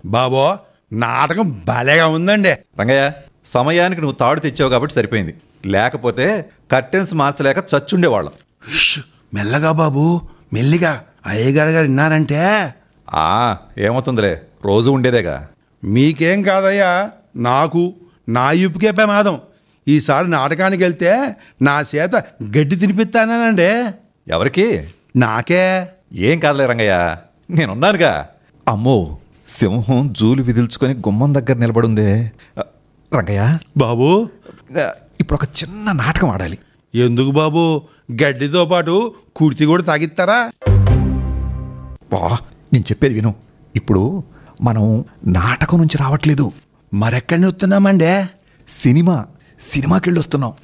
బాబో నాటకం భలేగా ఉందండి రంగయ్య సమయానికి నువ్వు తాడు తెచ్చావు కాబట్టి సరిపోయింది లేకపోతే కర్టెన్స్ మార్చలేక చచ్చుండేవాళ్ళం ష్, మెల్లగా బాబు మెల్లిగా అయ్యగారు గారు విన్నారంటే ఆ ఏమవుతుందిలే రోజు ఉండేదేగా మీకేం కాదయ్యా నాకు నా ఇప్పుకే ప్రమాదం ఈసారి నాటకానికి వెళ్తే నా చేత గడ్డి తినిపిస్తానండి ఎవరికి నాకే ఏం కాదులే రంగయ్య నేనున్నానుగా అమ్మో సింహం జూలు విదిల్చుకొని గుమ్మం దగ్గర నిలబడుందే ఆ, రంగయ్య బాబు ఆ, ఇప్పుడు ఒక చిన్న నాటకం ఆడాలి ఎందుకు బాబు గడ్డితో పాటు కుర్తి కూడా తాగిస్తారా వా నేను చెప్పేది విను ఇప్పుడు మనం నాటకం నుంచి రావట్లేదు మరెక్కడిని వస్తున్నామండే సినిమా సినిమాకి వెళ్ళి వస్తున్నాం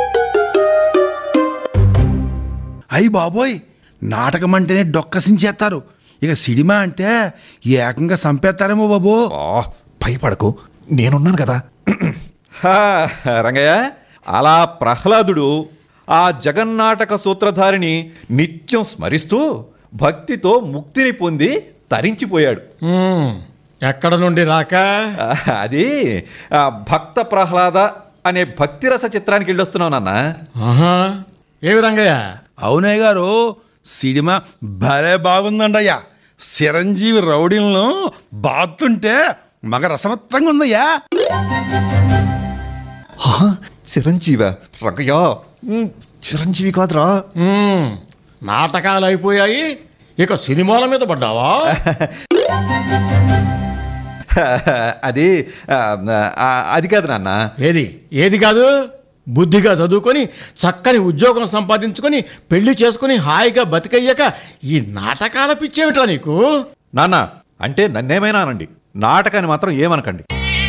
అయ్యి బాబోయ్ నాటకం అంటేనే డొక్కసించేస్తారు ఇక సినిమా అంటే ఏకంగా చంపేస్తారేమో బాబు ఆ, భయపడకు నేనున్నాను కదా హా, రంగయ్య అలా ప్రహ్లాదుడు ఆ జగన్నాటక సూత్రధారిని నిత్యం స్మరిస్తూ భక్తితో ముక్తిని పొంది తరించిపోయాడు మ్మ్. ఎక్కడ నుండి రాక ఆ, అది ఆ, భక్త ప్రహ్లాద అనే భక్తిరస చిత్రానికి వెళ్ళొస్తున్నావు నాన్న ఆహా ఏవి రంగయ్య అవునయ్య గారు సినిమా భలే బాగుందండి అయ్యా చిరంజీవి రౌడీలను బాతుంటే మగ రసవత్తంగా ఉందయ్యా హా, చిరంజీవ రంగయ్య ఉమ్, చిరంజీవి కాదురా మ్మ్. నాటకాలు అయిపోయాయి ఇక సినిమాల మీద పడ్డావా అది ఆ, ఆ, అది కాదు నాన్న ఏది ఏది కాదు బుద్ధిగా చదువుకొని చక్కని ఉద్యోగం సంపాదించుకొని పెళ్లి చేసుకుని హాయిగా బతికయ్యాక ఈ నాటకాల పిచ్చేమిట్రా నీకు నాన్న అంటే నన్నేమైనా అనండి నాటకాన్ని మాత్రం ఏమనకండి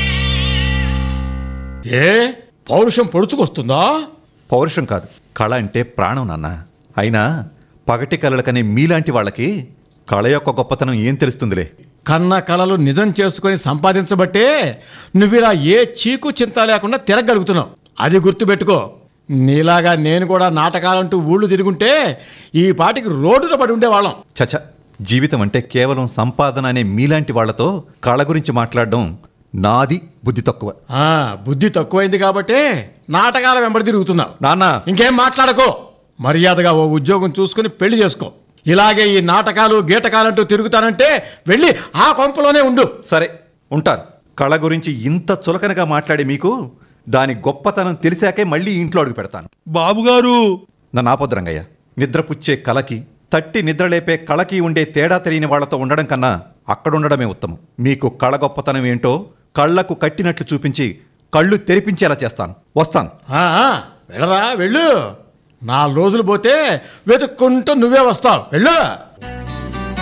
ఏ పౌరుషం పొడుచుకొస్తుందా పౌరుషం కాదు కళ అంటే ప్రాణం నాన్న అయినా పగటి కళలకనే మీలాంటి వాళ్ళకి కళ యొక్క గొప్పతనం ఏం తెలుస్తుందిలే కన్న కలలు నిజం చేసుకొని సంపాదించబట్టే నువ్విలా ఏ చీకు చింత లేకుండా తిరగలుగుతున్నావు అది గుర్తుపెట్టుకో నీలాగా నేను కూడా నాటకాలంటూ ఊళ్ళు తిరుగుంటే ఈ పాటికి రోడ్డున పడి ఉండేవాళ్ళం చచ జీవితం అంటే కేవలం సంపాదన అనే మీలాంటి వాళ్ళతో కళ గురించి మాట్లాడడం నాది బుద్ధి తక్కువ ఆ, బుద్ధి తక్కువైంది కాబట్టే నాటకాల వెంబడి తిరుగుతున్నావు నాన్న ఇంకేం మాట్లాడకో మర్యాదగా ఓ ఉద్యోగం చూసుకుని పెళ్లి చేసుకో ఇలాగే ఈ నాటకాలు గీటకాలంటూ తిరుగుతానంటే వెళ్ళి ఆ కొంపలోనే ఉండు సరే ఉంటాను కళ గురించి ఇంత చులకనగా మాట్లాడే మీకు దాని గొప్పతనం తెలిసాకే మళ్ళీ ఇంట్లో అడుగు పెడతాను బాబుగారు నన్ను ఆపొద్దు రంగయ్య నిద్రపుచ్చే కళకి తట్టి నిద్రలేపే కళకి ఉండే తేడా తెలియని వాళ్లతో ఉండడం కన్నా అక్కడ ఉండడమే ఉత్తమం మీకు కళ గొప్పతనం ఏంటో కళ్ళకు కట్టినట్లు చూపించి కళ్ళు తెరిపించేలా చేస్తాను వస్తాను ఆ, ఆ, వెళ్ళరా వెళ్ళు నాలుగు రోజులు పోతే వెతుక్కుంటూ నువ్వే వస్తావు వెళ్ళు